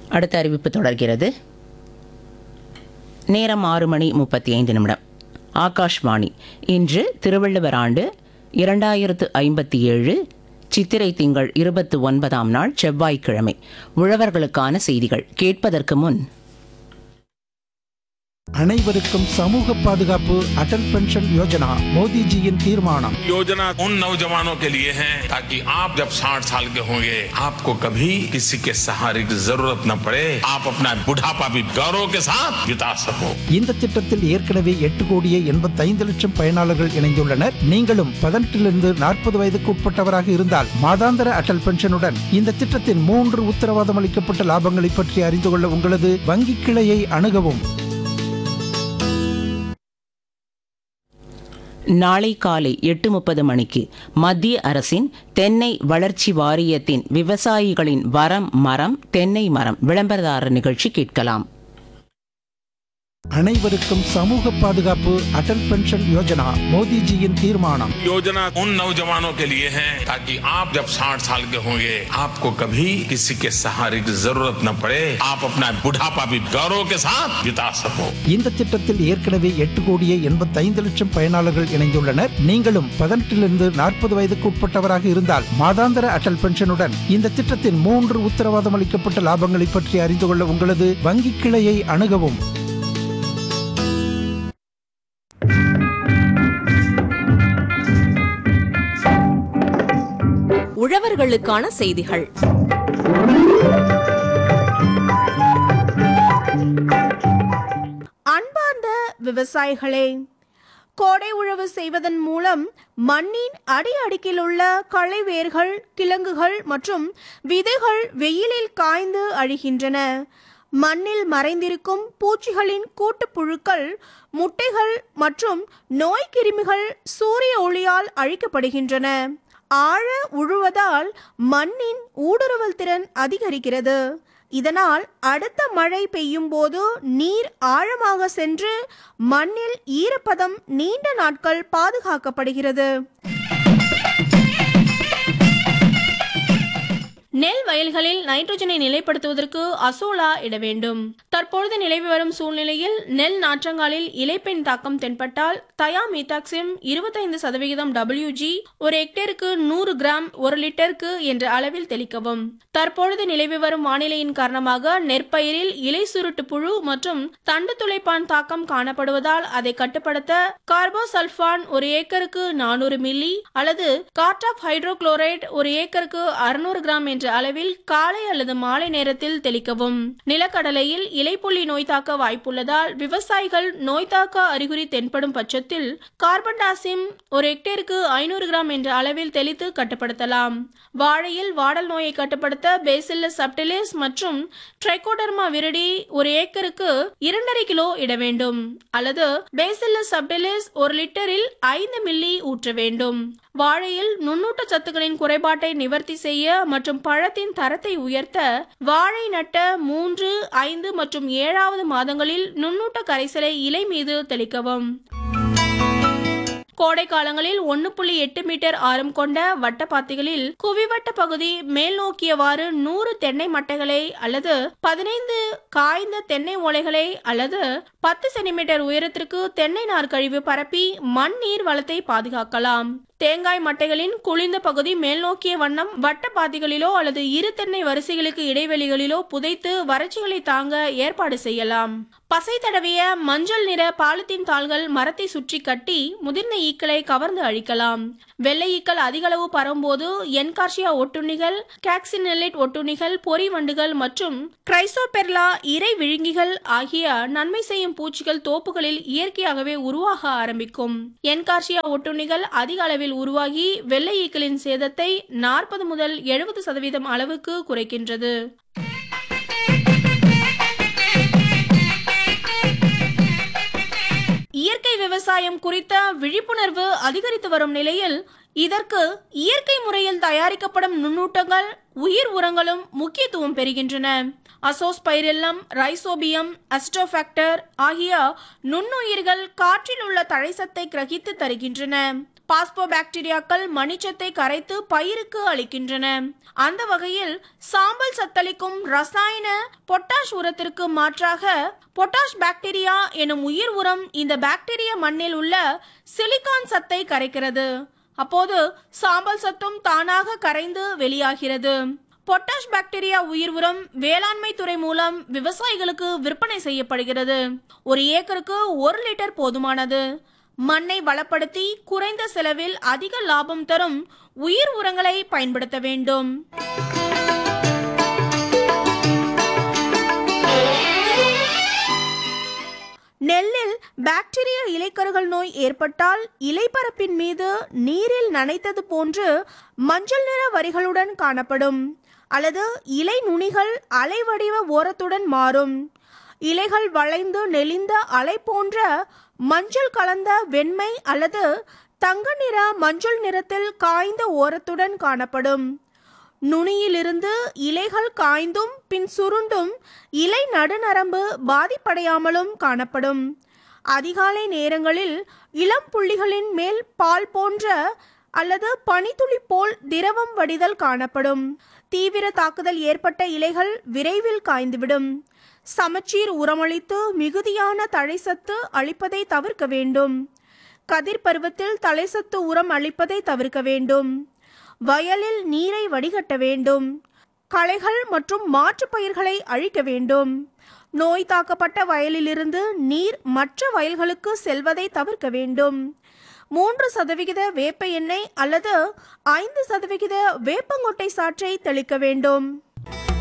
அடுத்த அறிவிப்பு தொடர்கிறது நேரம் ஆறு மணி முப்பத்தி ஐந்து நிமிடம் ஆகாஷ்வாணி இன்று திருவள்ளுவர் ஆண்டு இரண்டாயிரத்து ஐம்பத்தி ஏழு சித்திரை திங்கள் இருபத்து ஒன்பதாம் நாள் செவ்வாய்க்கிழமை உழவர்களுக்கான செய்திகள் கேட்பதற்கு முன் அனைவருக்கும் சமூக பாதுகாப்பு அடல் பென்ஷன் யோஜனா மோடிஜியின் தீர்மானம் योजना उन नौजवानों के लिए है ताकि आप जब 60 साल के होंगे आपको कभी किसी के सहारे की जरूरत न पड़े आप अपना बुढ़ापा भी गौरव के साथ बिता सको இந்த திட்டத்தில் ஏற்கனவே எட்டு கோடியே எண்பத்தைந்து லட்சம் பயனாளர்கள் இணைந்துள்ளனர் நீங்களும் பதினெட்டிலிருந்து நாற்பது வயதுக்கு உட்பட்டவராக இருந்தால் மாதாந்திர அடல் பென்ஷனுடன் இந்த திட்டத்தின் மூன்று உத்தரவாதம் அளிக்கப்பட்ட லாபங்களை பற்றி அறிந்து கொள்ள உங்களது வங்கி கிளையை அணுகவும் நாளை காலை எட்டு முப்பது மணிக்கு மத்திய அரசின் தென்னை வளர்ச்சி வாரியத்தின் விவசாயிகளின் வரம் மரம் தென்னை மரம் விளம்பரதாரர் நிகழ்ச்சி கேட்கலாம் அனைவருக்கும் சமூக பாதுகாப்பு அடல் பென்ஷன் யோஜனா மோடிஜியின் தீர்மானம் योजना उन नौजवानों के लिए है ताकि आप जब 60 साल के होंगे आपको कभी किसी के सहारे की जरूरत न पड़े आप अपना बुढ़ापा भी गौरव के साथ बिता सको இந்த திட்டத்தில் ஏற்கனவே எட்டு கோடியே எண்பத்தைந்து லட்சம் பயனாளர்கள் இணைந்துள்ளனர் நீங்களும் பதினெட்டிலிருந்து நாற்பது வயதுக்கு உட்பட்டவராக இருந்தால் மாதாந்திர அடல் பென்ஷனுடன் இந்த திட்டத்தின் மூன்று உத்தரவாதம் அளிக்கப்பட்ட லாபங்களை பற்றி அறிந்து கொள்ள உங்களது வங்கி கிளையை அணுகவும் உழவர்களுக்கான செய்திகள் அன்பார்ந்த விவசாயிகளே கோடை உழவு செய்வதன் மூலம் மண்ணின் அடி அடுக்கில் உள்ள களை வேர்கள் கிழங்குகள் மற்றும் விதைகள் வெயிலில் காய்ந்து அழிகின்றன மண்ணில் மறைந்திருக்கும் பூச்சிகளின் கூட்டுப்புழுக்கள் முட்டைகள் மற்றும் நோய் கிருமிகள் சூரிய ஒளியால் அழிக்கப்படுகின்றன ஆழ உழுவதால் மண்ணின் ஊடுருவல் திறன் அதிகரிக்கிறது இதனால் அடுத்த மழை பெய்யும் போது நீர் ஆழமாக சென்று மண்ணில் ஈரப்பதம் நீண்ட நாட்கள் பாதுகாக்கப்படுகிறது நெல் வயல்களில் நைட்ரஜனை நிலைப்படுத்துவதற்கு அசோலா இட வேண்டும் தற்பொழுது நிலவி வரும் சூழ்நிலையில் நெல் நாற்றங்காலில் இலைப்பெண் தாக்கம் தென்பட்டால் தயாமீதாக்சிம் இருபத்தைந்து சதவிகிதம் டபிள்யூஜி ஒரு ஹெக்டேருக்கு நூறு கிராம் ஒரு லிட்டருக்கு என்ற அளவில் தெளிக்கவும் தற்பொழுது நிலவி வரும் வானிலையின் காரணமாக நெற்பயிரில் இலை சுருட்டு புழு மற்றும் தண்டு துளைப்பான் தாக்கம் காணப்படுவதால் அதை கட்டுப்படுத்த கார்போசல்பான் ஒரு ஏக்கருக்கு நானூறு மில்லி அல்லது கார்டாப் ஹைட்ரோகுளோரைட் ஒரு ஏக்கருக்கு அறுநூறு கிராம் என்ற அளவில் காலை அல்லது மாலை நேரத்தில் தெளிக்கவும் நிலக்கடலையில் இலைப்புள்ளி நோய் தாக்க வாய்ப்புள்ளதால் விவசாயிகள் நோய் தாக்க அறிகுறி தென்படும் பட்சத்தில் கார்பன் டாசிம் ஒரு ஹெக்டேருக்கு ஐநூறு கிராம் என்ற அளவில் தெளித்து கட்டுப்படுத்தலாம் வாழையில் வாடல் நோயை கட்டுப்படுத்த பேசில்லஸ் சப்டிலிஸ் மற்றும் ட்ரைகோடர்மா விரிடி ஒரு ஏக்கருக்கு இரண்டரை கிலோ இட வேண்டும் அல்லது பேசில்லஸ் சப்டிலிஸ் ஒரு லிட்டரில் ஐந்து மில்லி ஊற்ற வேண்டும் வாழையில் நுண்ணூட்ட சத்துக்களின் குறைபாட்டை நிவர்த்தி செய்ய மற்றும் பழத்தின் தரத்தை உயர்த்த வாழை நட்ட மூன்று ஐந்து மற்றும் ஏழாவது மாதங்களில் நுண்ணூட்ட கரைசலை இலை மீது தெளிக்கவும் கோடை காலங்களில் ஒன்று புள்ளி எட்டு மீட்டர் ஆரம் கொண்ட வட்டப்பாத்திகளில் குவிவட்ட பகுதி மேல் நோக்கியவாறு நூறு தென்னை மட்டைகளை அல்லது பதினைந்து காய்ந்த தென்னை ஓலைகளை அல்லது பத்து சென்டிமீட்டர் உயரத்திற்கு தென்னை நார் கழிவு பரப்பி மண் நீர் வளத்தை பாதுகாக்கலாம் தேங்காய் மட்டைகளின் குளிர்ந்த பகுதி மேல் நோக்கிய வண்ணம் வட்ட பாத்திகளிலோ அல்லது இரு தென்னை வரிசைகளுக்கு இடைவெளிகளிலோ புதைத்து வறட்சிகளை தாங்க ஏற்பாடு செய்யலாம் பசை தடவிய மஞ்சள் நிற பாலித்தீன் தாள்கள் மரத்தை சுற்றி கட்டி முதிர்ந்த ஈக்களை கவர்ந்து அழிக்கலாம் வெள்ளை ஈக்கள் அதிகளவு பரவும்போது என்கார்சியா ஒட்டுண்ணிகள் காக்சினெல்லைட் ஒட்டுண்ணிகள் பொறி வண்டுகள் மற்றும் கிரைசோபெர்லா இறை விழுங்கிகள் ஆகிய நன்மை செய்யும் பூச்சிகள் தோப்புகளில் இயற்கையாகவே உருவாக ஆரம்பிக்கும் என்கார்சியா ஒட்டுண்ணிகள் அதிக அளவில் உருவாகி வெள்ளை ஈக்களின் சேதத்தை நாற்பது முதல் எழுபது சதவீதம் அளவுக்கு குறைக்கின்றது இயற்கை விவசாயம் குறித்த விழிப்புணர்வு அதிகரித்து வரும் நிலையில் இதற்கு இயற்கை முறையில் தயாரிக்கப்படும் நுண்ணூட்டங்கள் உயிர் உரங்களும் முக்கியத்துவம் பெறுகின்றன அசோஸ்பைரில்லம் ரைசோபியம் அஸ்டோஃபாக்டர் ஆகிய நுண்ணுயிர்கள் காற்றில் உள்ள தழைசத்தை கிரகித்து தருகின்றன பாஸ்போ பாக்டீரியாக்கள் மணிச்சத்தை கரைத்து பயிருக்கு அளிக்கின்றன அந்த வகையில் சாம்பல் சத்தளிக்கும் ரசாயன பொட்டாஷ் உரத்திற்கு மாற்றாக பொட்டாஷ் பாக்டீரியா எனும் உயிர் உரம் இந்த பாக்டீரியா மண்ணில் உள்ள சிலிக்கான் சத்தை கரைக்கிறது அப்போது சாம்பல் சத்தும் தானாக கரைந்து வெளியாகிறது பொட்டாஷ் பாக்டீரியா உயிர் உரம் வேளாண்மை துறை மூலம் விவசாயிகளுக்கு விற்பனை செய்யப்படுகிறது ஒரு ஏக்கருக்கு ஒரு லிட்டர் போதுமானது மண்ணை வளப்படுத்தி குறைந்த செலவில் அதிக லாபம் தரும் உயிர் உரங்களை பயன்படுத்த வேண்டும் நெல்லில் பாக்டீரியா இலைக்கருகள் நோய் ஏற்பட்டால் இலைப்பரப்பின் மீது நீரில் நனைத்தது போன்று மஞ்சள் நிற வரிகளுடன் காணப்படும் அல்லது இலை நுனிகள் அலைவடிவ ஓரத்துடன் மாறும் இலைகள் வளைந்து நெளிந்த அலை போன்ற மஞ்சள் கலந்த வெண்மை அல்லது தங்க நிற மஞ்சள் நிறத்தில் காய்ந்த ஓரத்துடன் காணப்படும் நுனியிலிருந்து இலைகள் காய்ந்தும் பின் சுருண்டும் இலை நடுநரம்பு பாதிப்படையாமலும் காணப்படும் அதிகாலை நேரங்களில் இளம் புள்ளிகளின் மேல் பால் போன்ற அல்லது பனித்துளி போல் திரவம் வடிதல் காணப்படும் தீவிர தாக்குதல் ஏற்பட்ட இலைகள் விரைவில் காய்ந்துவிடும் சமச்சீர் உரமளித்து மிகுதியான தழைசத்து அளிப்பதை தவிர்க்க வேண்டும் கதிர் பருவத்தில் தலைசத்து உரம் அளிப்பதை தவிர்க்க வேண்டும் வயலில் நீரை வடிகட்ட வேண்டும் களைகள் மற்றும் மாற்றுப் பயிர்களை அழிக்க வேண்டும் நோய் தாக்கப்பட்ட வயலிலிருந்து நீர் மற்ற வயல்களுக்கு செல்வதை தவிர்க்க வேண்டும் மூன்று சதவிகித வேப்ப எண்ணெய் அல்லது ஐந்து சதவிகித வேப்பங்கொட்டை சாற்றை தெளிக்க வேண்டும்